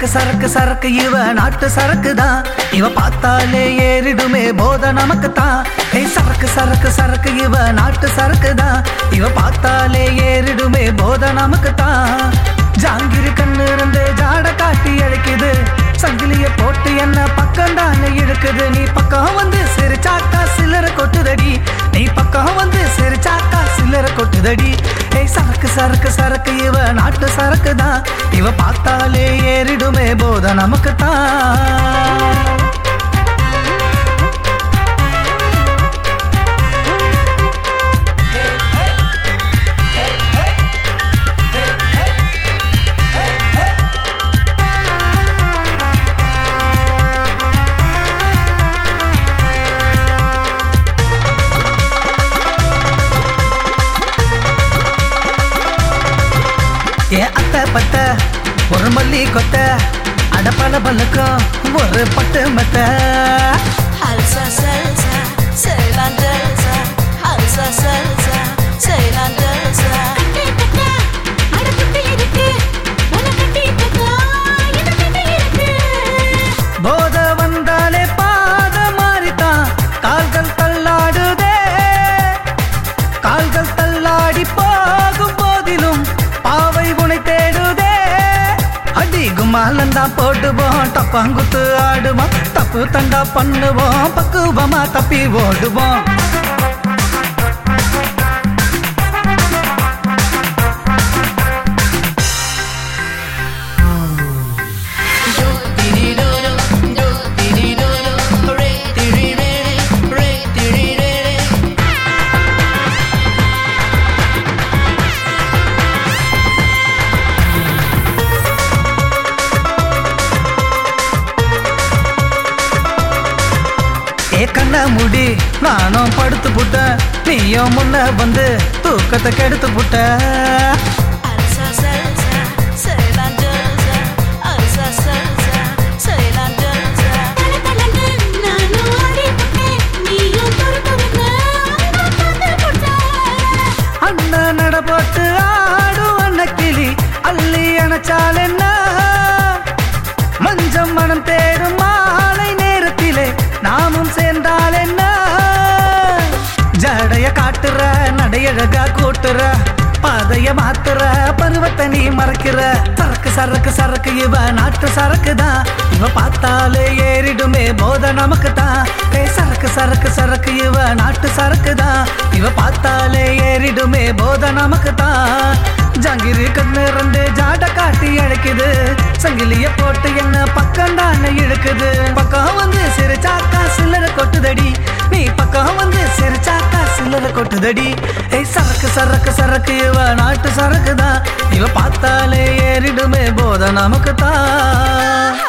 சரக்கு சரக்கு இவ நாட்டு சரக்கு தான் இவ பார்த்தாலே ஏறிடுமே போத நமக்கு தான் ஏய் சரக்கு சரக்கு சரக்கு இவ நாட்டு சரக்கு தான் இவ பார்த்தாலே ஏறிடுமே போத நமக்கு தான் ஜாங்கிரி கண்ணு இருந்து ஜாட காட்டி அழைக்குது சங்கிலிய போட்டு என்ன பக்கம் தானே இழுக்குது நீ பக்கம் வந்து சிரிச்சாக்கா சில்லற கொட்டுதடி நீ பக்கம் வந்து சிரிச்சாக்கா சில்லற கொட்டுதடி ஏய் சரக்கு சரக்கு சரக்கு இவ நாட்டு சரக்கு தான் இவ பார்த்தாலே ஏறிடுமே போத நமக்கு தான் ஏ அத்தை பத்த ஒரு மல்லி கொத்த அடப்பல பல்லுக்கும் ஒரு பட்டு மத்த Halsa salsa, Ceylan delta. Halsa salsa, Ceylan delta. போத வந்தாலே பாத மாறித்தான் கால்கள் தள்ளாடுதே கால்கள் தள்ளாடி போகும் போதிலும் பாவை உனை தேடுதே அடி கும்மாலந்தான் போடுவோம் டப்பாங்குத்து ஆடுவோம் தப்பு தண்டா பண்ணுவோம் பக்குவமா தப்பி ஓடுவோம் ஏ கண்ண முடி நானும் படுத்து புட்டேன் நீயும் முன்ன வந்து தூக்கத்தை கெடுத்து புட்ட Halsa salsa, Ceylan delta. Halsa salsa, Ceylan delta. அண்ணன் நட போட்டு ஆடும் அன்னக்கிளி அள்ளி அணைச்சால் என்ன மஞ்சம் மனம் தேடும் மாலை நேரத்திலே நாமும் சேர்ந்தால் என்ன ஜடைய காட்டுற நடையழகா கூட்டுற பாதைய மாத்துற பருவத்தை நீ மறக்கிற சரக்கு சரக்கு சரக்கு இவ நாட்டு சரக்கு தான் இவ பார்த்தாலே ஏறிடுமே போத நமக்கு தான் ஏ சரக்கு சரக்கு சரக்கு இவ நாட்டு சரக்கு தான் இவ பார்த்தாலே ஏறிடுமே போத நமக்கு தான் ஜாங்கிரி கண்ணு ரெண்டு ஜாட காட்டி அழைக்குது சங்கிலிய போட்டு என்ன பக்கம் தானே இழுக்குது பக்கம் வந்து சிரிச்சாக்கா சில்லற கொட்டுதடி நீ பக்கம் வந்து சிரிச்சாக்கா சில்லற கொட்டுதடி ஏய் சரக்கு சரக்கு சரக்கு இவ நாட்டு சரக்கு தான் இவ பார்த்தாலே ஏறிடுமே போத நமக்கு தான்